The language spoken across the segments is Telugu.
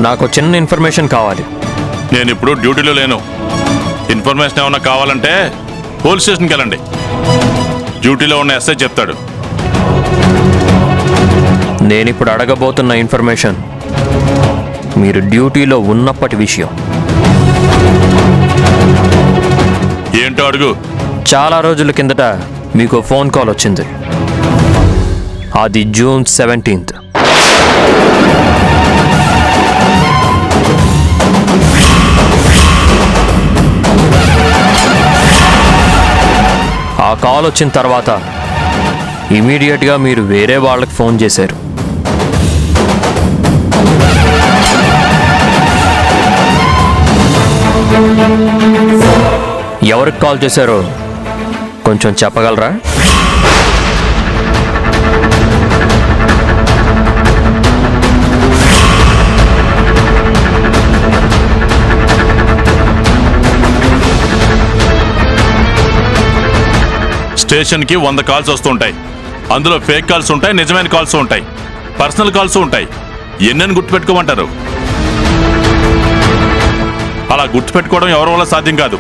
నాకు చిన్న ఇన్ఫర్మేషన్ కావాలి నేను ఇప్పుడు డ్యూటీలో లేను ఇన్ఫర్మేషన్ ఏమన్నా కావాలంటే పోలీస్ స్టేషన్కి వెళ్ళండి డ్యూటీలో ఉన్న ఎస్ఐ చెప్తాడు నేను ఇప్పుడు అడగబోతున్న ఇన్ఫర్మేషన్ మీరు డ్యూటీలో ఉన్నప్పటి విషయం ఏంటో అడుగు చాలా రోజుల కిందట మీకు ఫోన్ కాల్ వచ్చింది అది జూన్ సెవెంటీన్త్ ఆ కాల్ వచ్చిన తర్వాత ఇమీడియట్గా మీరు వేరే వాళ్ళకి ఫోన్ చేశారు ఎవరికి కాల్ చేశారో కొంచెం చెప్పగలరా స్టేషన్కి వంద కాల్స్ వస్తుంటాయి అందులో ఫేక్ కాల్స్ ఉంటాయి నిజమైన కాల్స్ ఉంటాయి పర్సనల్ కాల్స్ ఉంటాయి ఎన్నెన్ని గుర్తుపెట్టుకోమంటారు అలా గుర్తుపెట్టుకోవడం ఎవరి వల్ల సాధ్యం కాదు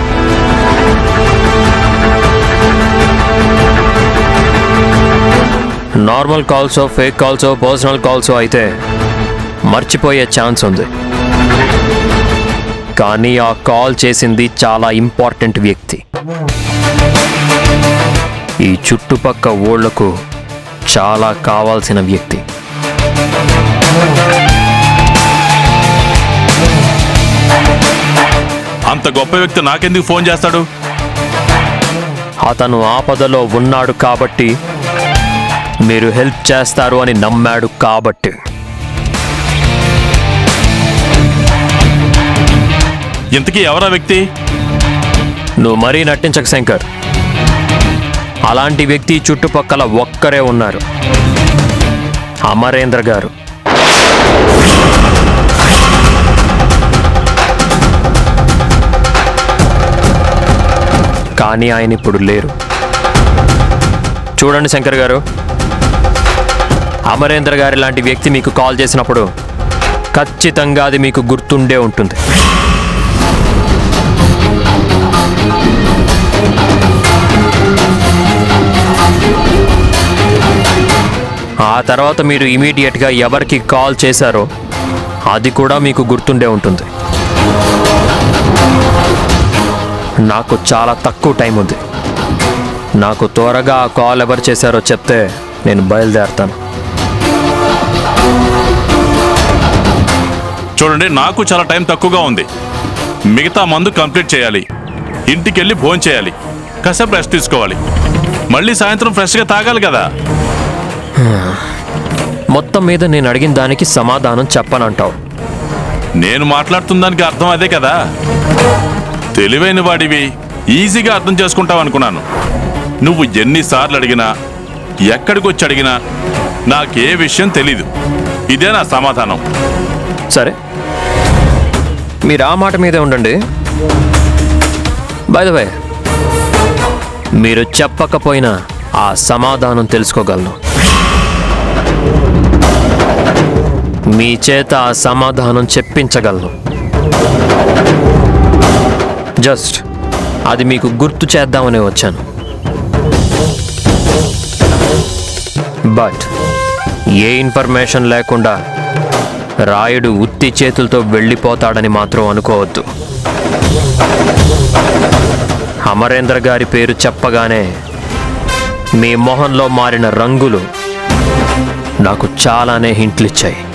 normal calls fake calls personal calls అయితే మర్చిపోయే ఛాన్స్ ఉంది కానీ ఆ కాల్ చేసింది చాలా ఇంపార్టెంట్ వ్యక్తి ఈ చుట్టుపక్క ఊళ్ళకు చాలా కావాల్సిన వ్యక్తి అంత గొప్ప వ్యక్తి నాకెందుకు ఫోన్ చేస్తాడు అతను ఆపదలో ఉన్నాడు కాబట్టి మీరు హెల్ప్ చేస్తారు అని నమ్మాడు కాబట్టి ఇంతకీ ఎవరా వ్యక్తి నువ్వు మరీ నటించక శంకర్ అలాంటి వ్యక్తి చుట్టుపక్కల ఒక్కరే ఉన్నారు అమరేంద్ర గారు కానీ ఆయన ఇప్పుడు లేరు చూడండి శంకర్ గారు అమరేంద్ర గారి లాంటి వ్యక్తి మీకు కాల్ చేసినప్పుడు ఖచ్చితంగా అది మీకు గుర్తుండే ఉంటుంది ఆ తర్వాత మీరు ఇమీడియట్గా ఎవరికి కాల్ చేశారో అది కూడా మీకు గుర్తుండే ఉంటుంది నాకు చాలా తక్కువ టైం ఉంది నాకు త్వరగా ఆ కాల్ ఎవరు చేశారో చెప్తే నేను బయలుదేరుతాను చూడండి నాకు చాలా టైం తక్కువగా ఉంది మిగతా మందు కంప్లీట్ చేయాలి ఇంటికి వెళ్ళి ఫోన్ చేయాలి కాసేపు రెస్ట్ తీసుకోవాలి మళ్ళీ సాయంత్రం ఫ్రెష్గా తాగాలి కదా మొత్తం మీద నేను అడిగిన దానికి సమాధానం చెప్పనంటావు నేను మాట్లాడుతున్న దానికి అర్థం అదే కదా తెలివైన వాడివి ఈజీగా అర్థం చేసుకుంటావు అనుకున్నాను నువ్వు ఎన్నిసార్లు అడిగినా ఎక్కడికి వచ్చి అడిగినా నాకే విషయం తెలీదు ఇదే నా సమాధానం సరే మీరు ఆ మాట మీదే ఉండండి బై ద వే మీరు చెప్పకపోయినా ఆ సమాధానం తెలుసుకోగలను మీ చేత ఆ సమాధానం చెప్పించగలను జస్ట్ అది మీకు గుర్తు చేద్దామని వచ్చాను బట్ ఏ ఇన్ఫర్మేషన్ లేకుండా రాయుడు ఉత్తి చేతులతో వెళ్ళిపోతాడని మాత్రం అనుకోవద్దు అమరేంద్ర గారి పేరు చెప్పగానే మీ మొహంలో మారిన రంగులు నాకు చాలానే హింట్లు ఇచ్చాయి